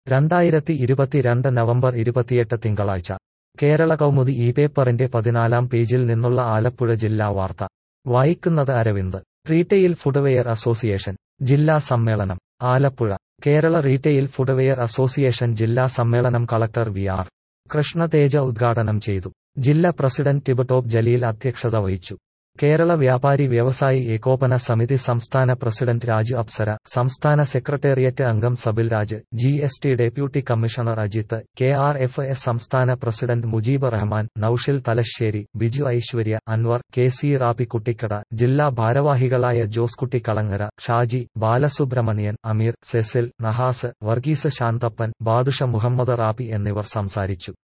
രണ്ടായിരത്തി ഇരുപത്തിരണ്ട് നവംബർ ഇരുപത്തിയെട്ട് തിങ്കളാഴ്ച കേരള കൗമുദി ഈ പേപ്പറിന്റെ പതിനാലാം പേജിൽ നിന്നുള്ള ആലപ്പുഴ ജില്ലാ വാർത്ത വായിക്കുന്നത് അരവിന്ദ് റീറ്റെയിൽ ഫുഡ്വെയർ അസോസിയേഷൻ ജില്ലാ സമ്മേളനം Alappuzha Kerala retail footwear association ജില്ലാ സമ്മേളനം കളക്ടർ വി ആർ കൃഷ്ണതേജ ഉദ്ഘാടനം ചെയ്തു ജില്ലാ പ്രസിഡന്റ് ടിബട്ടോപ്പ് ജലീൽ അധ്യക്ഷത വഹിച്ചു കേരള വ്യാപാരി വ്യവസായി ഏകോപന സമിതി സംസ്ഥാന പ്രസിഡന്റ് രാജു അപ്സര സംസ്ഥാന സെക്രട്ടേറിയറ്റ് അംഗം Sabil Raj G S T deputy commissioner Ajith K R F S സംസ്ഥാന president Mujeeb Rahman Naushil Thalassery Biju Aishwarya Anwar K C Rappi Kuttikkada ജില്ലാ ഭാരവാഹികളായ ജോസ്കുട്ടി കളങ്ങര ഷാജി ബാലസുബ്രഹ്മണ്യൻ അമീർ സെസിൽ നഹാസ് വർഗീസ് ശാന്തപ്പൻ ബാദുഷ മുഹമ്മദ് റാപ്പി എന്നിവർ സംസാരിച്ചു